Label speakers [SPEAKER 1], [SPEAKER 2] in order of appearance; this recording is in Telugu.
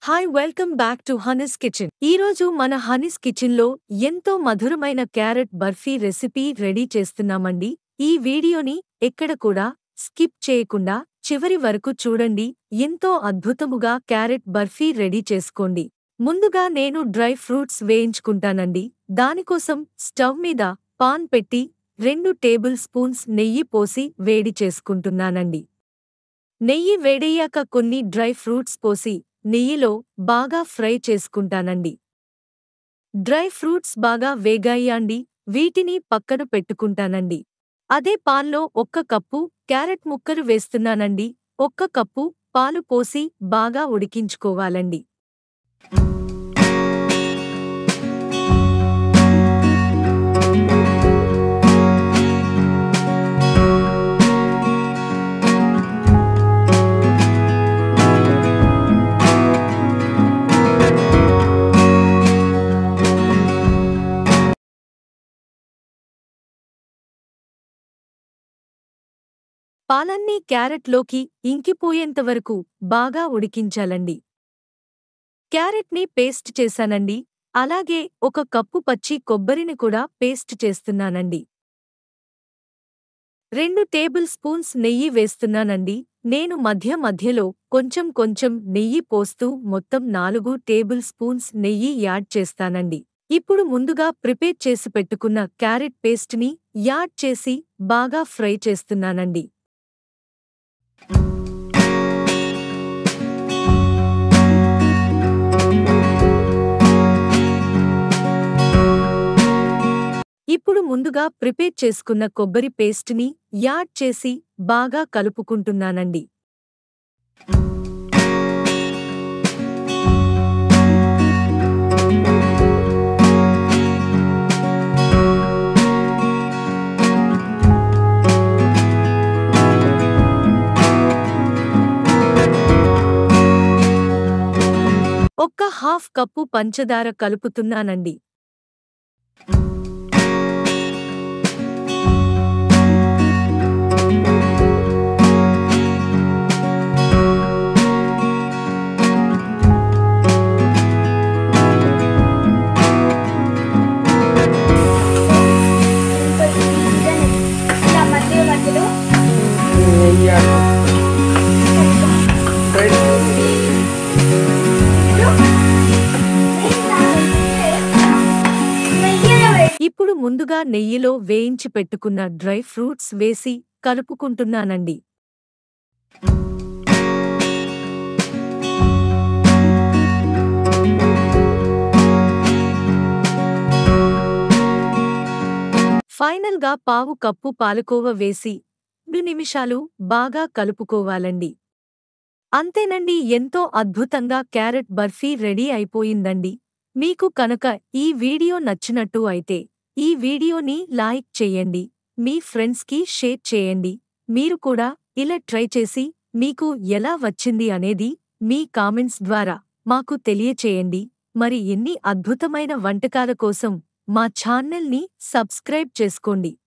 [SPEAKER 1] hi welcome back to Honey's Kitchen ఈరోజు మన హనీస్ కిచెన్లో ఎంతో మధురమైన క్యారెట్ బర్ఫీ రెసిపీ రెడీ చేస్తున్నామండి ఈ వీడియోని ఎక్కడ కూడా స్కిప్ చేయకుండా చివరి వరకు చూడండి ఎంతో అద్భుతముగా క్యారెట్ బర్ఫీ రెడీ చేసుకోండి ముందుగా నేను డ్రై ఫ్రూట్స్ వేయించుకుంటానండి దానికోసం స్టవ్ మీద పాన్ పెట్టి రెండు టేబుల్ స్పూన్స్ నెయ్యి పోసి వేడి చేసుకుంటున్నానండి నెయ్యి వేడయ్యాక కొన్ని డ్రై ఫ్రూట్స్ పోసి నెయ్యిలో బాగా ఫ్రై చేసుకుంటానండి డ్రై ఫ్రూట్స్ బాగా వేగాయండి వీటిని పక్కన పెట్టుకుంటానండి అదే పాన్లో ఒక్క కప్పు క్యారెట్ ముక్కలు వేస్తున్నానండి ఒక్క కప్పు పాలు పోసి బాగా ఉడికించుకోవాలండి పాలన్నీ క్యారెట్లోకి ఇంకిపోయేంతవరకు బాగా ఉడికించాలండి క్యారెట్ని పేస్ట్ చేశానండి అలాగే ఒక కప్పు పచ్చి కొబ్బరిని కూడా పేస్ట్ చేస్తున్నానండి రెండు టేబుల్ స్పూన్స్ నెయ్యి వేస్తున్నానండి నేను మధ్య మధ్యలో కొంచెం కొంచెం నెయ్యి పోస్తూ మొత్తం నాలుగు టేబుల్ స్పూన్స్ నెయ్యి యాడ్ చేస్తానండి ఇప్పుడు ముందుగా ప్రిపేర్ చేసి పెట్టుకున్న క్యారెట్ పేస్ట్ని యాడ్ చేసి బాగా ఫ్రై చేస్తున్నానండి ఇప్పుడు ముందుగా ప్రిపేర్ చేసుకున్న కొబ్బరి పేస్ట్ని యాడ్ చేసి బాగా కలుపుకుంటున్నానండి ఒక్క హాఫ్ కప్పు పంచదార కలుపుతున్నానండి
[SPEAKER 2] ఇలా మధ్య మధ్యలో
[SPEAKER 1] ఇప్పుడు ముందుగా నెయ్యిలో వేయించి పెట్టుకున్న డ్రై ఫ్రూట్స్ వేసి కలుపుకుంటున్నానండి ఫైనల్గా పావు కప్పు పాలకోవ వేసి రెండు నిమిషాలు బాగా కలుపుకోవాలండి అంతేనండి ఎంతో అద్భుతంగా క్యారెట్ బర్ఫీ రెడీ అయిపోయిందండి మీకు కనుక ఈ వీడియో నచ్చినట్టు అయితే ఈ వీడియోని లైక్ చేయండి మీ ఫ్రెండ్స్కి షేర్ చేయండి మీరు కూడా ఇలా ట్రై చేసి మీకు ఎలా వచ్చింది అనేది మీ కామెంట్స్ ద్వారా మాకు తెలియచేయండి మరి ఎన్ని అద్భుతమైన వంటకాల కోసం మా ఛానల్ని సబ్స్క్రైబ్ చేసుకోండి